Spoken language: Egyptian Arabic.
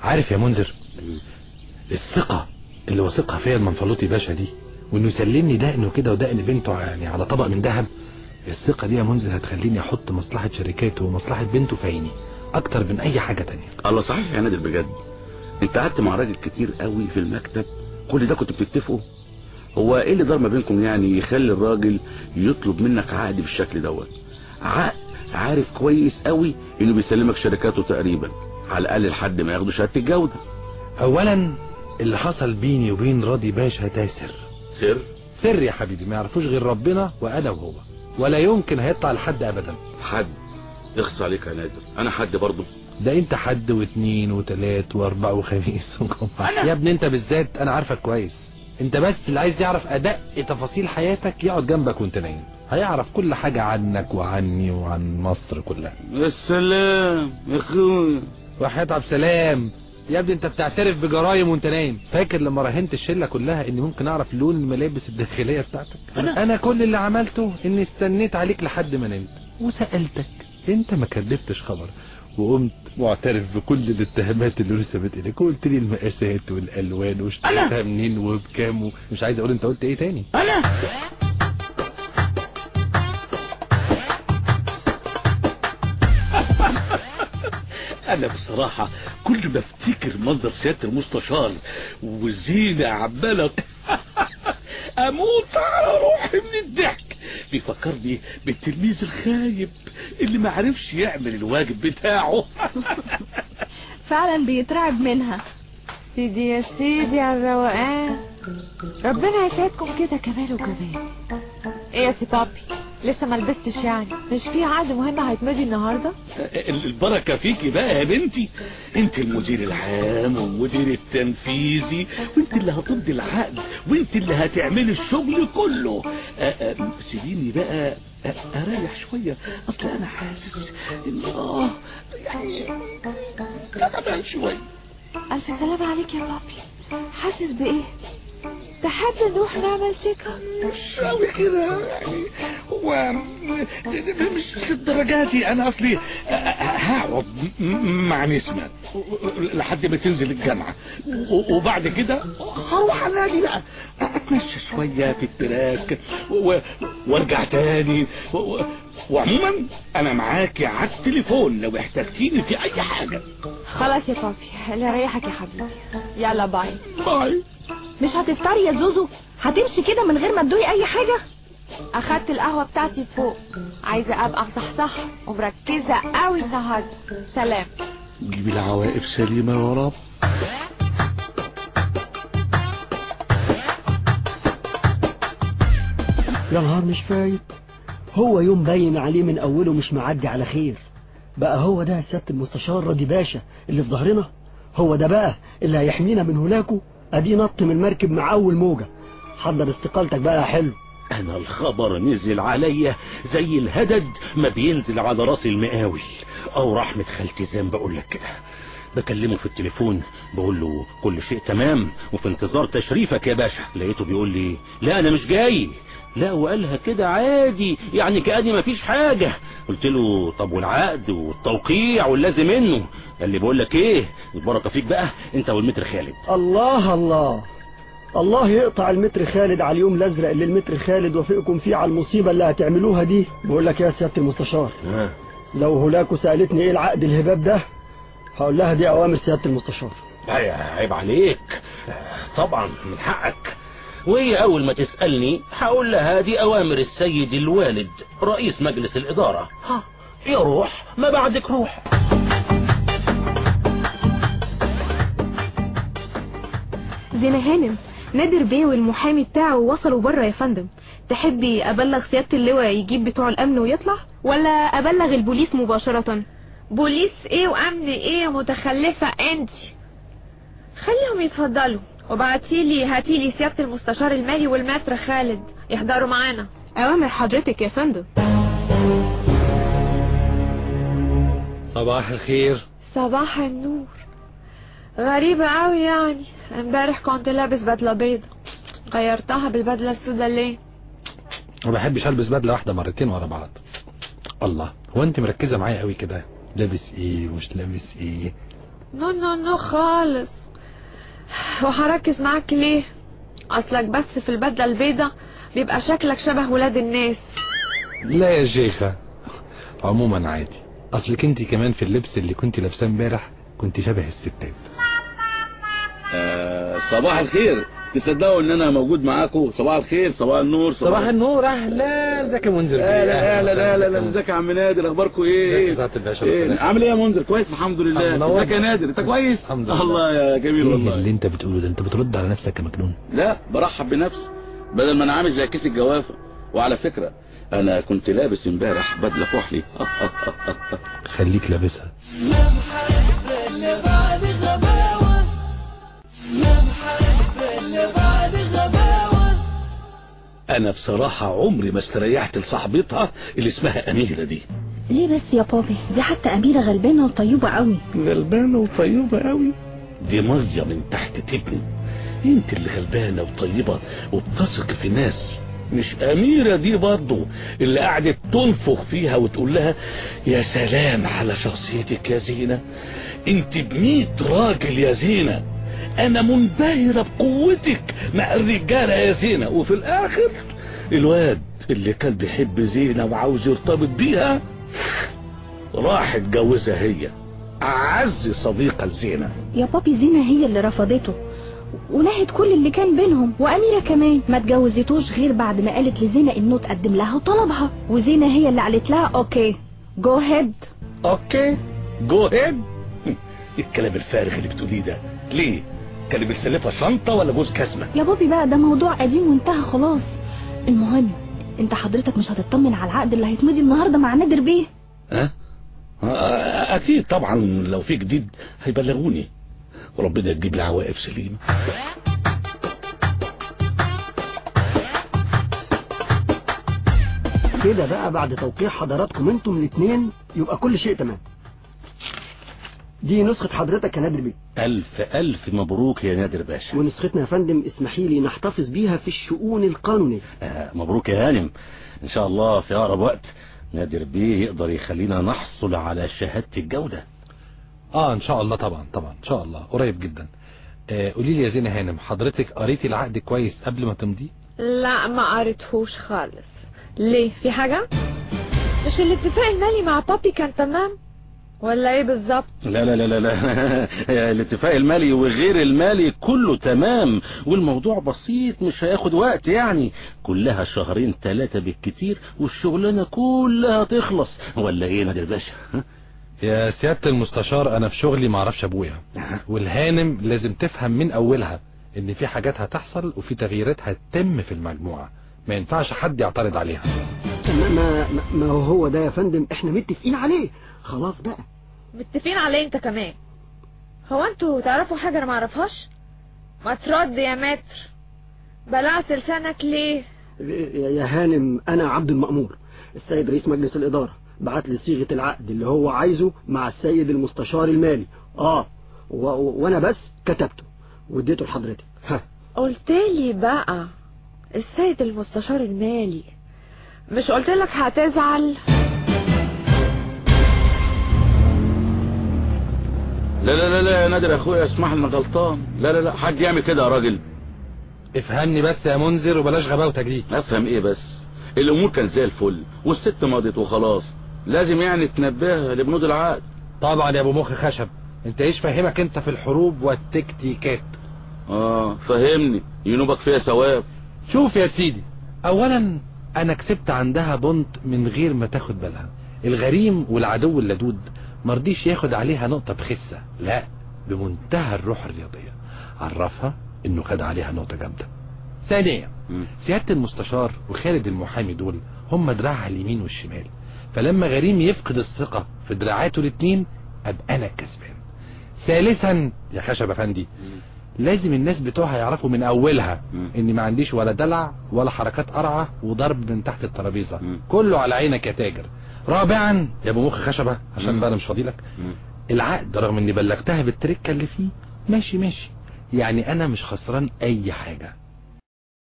عارف يا منذر الثقة اللي واثقها فيا المنفلوطي باشا دي وانه يسلمني دقنه كده ودقن بنته يعني على طبق من ذهب الثقة دي يا منذر هتخليني احط مصلحة شركاته ومصلحة بنته في عيني اكتر من اي حاجة تانية الله صحيح يا نادر بجد انت قعدت مع راجل كتير قوي في المكتب كل ده كنت بتتفقوا هو ايه اللي دار ما بينكم يعني يخلي الراجل يطلب منك عقد بالشكل دوت عقد عارف كويس قوي انه بيسلمك شركاته تقريبا على الاقل لحد ما ياخدوا شهاده الجوده اولا اللي حصل بيني وبين راضي باشا ده سر سر سر يا حبيبي ما يعرفوش غير ربنا وانا وهو ولا يمكن هيطلع لحد ابدا حد يخص عليك يا نادر انا حد برضه ده انت حد واثنين وثلاث واربع وخميس وجمعة يا ابني انت بالذات انا عارفك كويس انت بس اللي عايز يعرف ادق تفاصيل حياتك يقعد جنبك وانت نايم هيعرف كل حاجة عنك وعني وعن مصر كلها يا سلام يا اخويا وحياة عبد السلام يا ابني انت بتعترف بجرايم وانت نايم فاكر لما راهنت الشله كلها اني ممكن اعرف لون الملابس الداخليه بتاعتك أنا؟ انا كل اللي عملته اني استنيت عليك لحد ما نمت وسالتك انت ما كدبتش خبر وقمت معترف بكل الاتهامات اللي رسمت اليك وقلت لي المقاسات والالوان واشتريتها منين وبكام مش عايز اقول انت قلت ايه تاني انا انا بصراحة كل ما افتكر منظر سيادة المستشار وزينة عمالة اموت على روحي من الضحك بيفكرني بالتلميذ الخايب اللي ما عرفش يعمل الواجب بتاعه فعلا بيترعب منها سيدي يا سيدي على الروقان ربنا يسعدكم كده كمان وكمان ايه يا سي بابي لسه ما لبستش يعني مش في عقد مهم هيتمضي النهارده البركة فيكي بقى يا بنتي انت المدير العام والمدير التنفيذي وانت اللي هتمضي العقد وانت اللي هتعملي الشغل كله آه، آه، سيبيني بقى آه، اريح شوية اصل انا حاسس ان اه يعني تعبان شوية الف سلام عليك يا بابي حاسس بايه تحب نروح نعمل تشيك اب مش قوي كده يعني هو مش للدرجة دي انا اصلي هقعد مع نسمة لحد ما تنزل الجامعة و- وبعد كده هروح انادي بقى اتمشى شوية في التراك و- وارجع تاني و- و- وعموما انا معاكي على التليفون لو احتجتيني في اي حاجة خلاص يا بابي اللي يريحك يا حبيبي يلا باي باي مش هتفطري يا زوزو هتمشي كده من غير ما تدوقي اي حاجة اخدت القهوة بتاعتي فوق عايزة ابقى مصحصح ومركزة قوي النهاردة سلام جيبي العواقب سليمة يا رب يا نهار مش فايت هو يوم باين عليه من اوله مش معدي على خير بقى هو ده سيادة المستشار راضي باشا اللي في ظهرنا هو ده بقى اللي هيحمينا من هلاكه ادي نط من المركب مع اول موجة حضر استقالتك بقى يا حلو انا الخبر نزل عليا زي الهدد ما بينزل على راس المقاول او رحمة خالتي زي ما بقول لك كده بكلمه في التليفون بقول له كل شيء تمام وفي انتظار تشريفك يا باشا لقيته بيقول لي لا انا مش جاي لا وقالها كده عادي يعني كأني ما فيش حاجة قلت له طب والعقد والتوقيع واللازم منه قال لي بقول لك ايه البركة فيك بقى انت والمتر خالد الله الله الله يقطع المتر خالد على اليوم الازرق اللي المتر خالد وافقكم فيه على المصيبة اللي هتعملوها دي بقول لك يا سيادة المستشار ها لو هلاكو سألتني ايه العقد الهباب ده هقول لها دي اوامر سيادة المستشار لا يا عيب عليك طبعا من حقك وهي اول ما تسألني هقول لها دي اوامر السيد الوالد رئيس مجلس الادارة ها يا روح ما بعدك روح زينة هانم نادر بيه والمحامي بتاعه وصلوا بره يا فندم تحبي ابلغ سيادة اللواء يجيب بتوع الامن ويطلع ولا ابلغ البوليس مباشرة بوليس ايه وامن ايه متخلفة انت خليهم يتفضلوا وبعتيلي هاتيلي سيادة المستشار المالي والمتر خالد يحضروا معانا اوامر حضرتك يا فندم صباح الخير صباح النور غريبة قوي يعني امبارح كنت لابس بدلة بيضة غيرتها بالبدلة السوداء ليه ما بحبش البس بدله واحده مرتين ورا بعض الله هو انت مركزه معايا قوي كده لابس ايه ومش لابس ايه نو نو نو خالص وهركز معاك ليه اصلك بس في البدلة البيضة بيبقى شكلك شبه ولاد الناس لا يا شيخة عموما عادي اصلك انت كمان في اللبس اللي كنت لابساه امبارح كنت شبه الستات آه صباح الخير تصدقوا ان انا موجود معاكم صباح الخير صباح النور صباح النور اهلا ازيك يا منذر بيه؟ لا لا لا لا لا لا أهلاً. ازيك يا عم نادر اخباركم ايه ازيك يا ايه سعادة الباشا إيه؟ ربنا عامل ايه يا منذر كويس الحمد لله منور. ازيك يا نادر انت كويس الحمد لله. الله يا جميل ايه والله اللي انت بتقوله ده انت بترد على نفسك يا مجنون لا برحب بنفسي بدل ما انا عامل زي كيس الجوافه وعلى فكره انا كنت لابس امبارح بدله كحلي خليك لابسها انا بصراحة عمري ما استريحت لصاحبتها اللي اسمها اميرة دي ليه بس يا بابي دي حتى أميرة غلبانة وطيبة قوي غلبانة وطيبة قوي دي مية من تحت تبني انت اللي غلبانة وطيبة وبتثق في الناس مش أميرة دي برضو اللي قعدت تنفخ فيها وتقول لها يا سلام على شخصيتك يا زينة انت بميت راجل يا زينة انا منبهرة بقوتك مع الرجالة يا زينة وفي الاخر الواد اللي كان بيحب زينة وعاوز يرتبط بيها راح اتجوزها هي اعز صديقة لزينة يا بابي زينة هي اللي رفضته ونهت كل اللي كان بينهم وأميرة كمان ما اتجوزتوش غير بعد ما قالت لزينة انه تقدم لها وطلبها وزينة هي اللي قالت لها اوكي جو هيد اوكي جو هيد الكلام الفارغ اللي بتقوليه ده ليه كان بيسلفها شنطة ولا جوز كسمة يا بابي بقى ده موضوع قديم وانتهى خلاص المهم انت حضرتك مش هتطمن على العقد اللي هيتمضي النهارده مع نادر بيه ها آه، اكيد طبعا لو في جديد هيبلغوني وربنا يجيب لي عواقب سليمة كده بقى بعد توقيع حضراتكم انتم الاثنين يبقى كل شيء تمام دي نسخة حضرتك يا نادر بيه الف الف مبروك يا نادر باشا ونسختنا يا فندم اسمحي لي نحتفظ بيها في الشؤون القانونية آه، مبروك يا هانم ان شاء الله في اقرب وقت نادر بيه يقدر يخلينا نحصل على شهادة الجودة اه ان شاء الله طبعا طبعا ان شاء الله قريب جدا آه قولي لي يا زينة هانم حضرتك قريتي العقد كويس قبل ما تمضيه لا ما قريتهوش خالص ليه في حاجة مش الاتفاق المالي مع بابي كان تمام ولا ايه بالظبط لا لا لا لا لا الاتفاق المالي وغير المالي كله تمام والموضوع بسيط مش هياخد وقت يعني كلها شهرين ثلاثة بالكتير والشغلانة كلها تخلص ولا ايه نادر باشا ها؟ يا سيادة المستشار انا في شغلي معرفش ابويا والهانم لازم تفهم من اولها ان في حاجات هتحصل وفي تغييرات هتتم في المجموعة ما ينفعش حد يعترض عليها ما, ما, ما- ما هو هو ده يا فندم احنا متفقين عليه خلاص بقى متفقين عليه انت كمان هو انتوا تعرفوا حاجة انا معرفهاش ما ترد يا متر بلعت لسانك ليه يا يا هانم انا عبد المأمور السيد رئيس مجلس الإدارة بعت لي صيغة العقد اللي هو عايزه مع السيد المستشار المالي اه و... و... وانا بس كتبته واديته لحضرتك ها قلتلي بقى السيد المستشار المالي مش قلتلك هتزعل لا لا لا لا يا نادر يا اخويا اسمح لنا غلطان لا لا لا حد يعمل كده يا راجل افهمني بس يا منذر وبلاش غباوتك دي افهم ايه بس الامور كانت زي الفل والست مضت وخلاص لازم يعني تنبهها لبنود العقد طبعا يا ابو مخ خشب انت ايش فاهمك انت في الحروب والتكتيكات اه فهمني ينوبك فيها ثواب شوف يا سيدي اولا انا كسبت عندها بنت من غير ما تاخد بالها الغريم والعدو اللدود مرضيش ياخد عليها نقطة بخسة لا بمنتهى الروح الرياضية عرفها انه خد عليها نقطة جامدة ثانيا مم. سيادة المستشار وخالد المحامي دول هم دراعها اليمين والشمال فلما غريم يفقد الثقة في دراعاته الاتنين ابقى انا الكسبان ثالثا يا خشب افندي لازم الناس بتوعها يعرفوا من اولها مم. اني ما عنديش ولا دلع ولا حركات قرعة وضرب من تحت الترابيزة مم. كله على عينك يا تاجر رابعا يا ابو مخ خشبة عشان مم. بقى انا مش فاضيلك مم. العقد رغم اني بلغتها بالتركة اللي فيه ماشي ماشي يعني انا مش خسران اي حاجة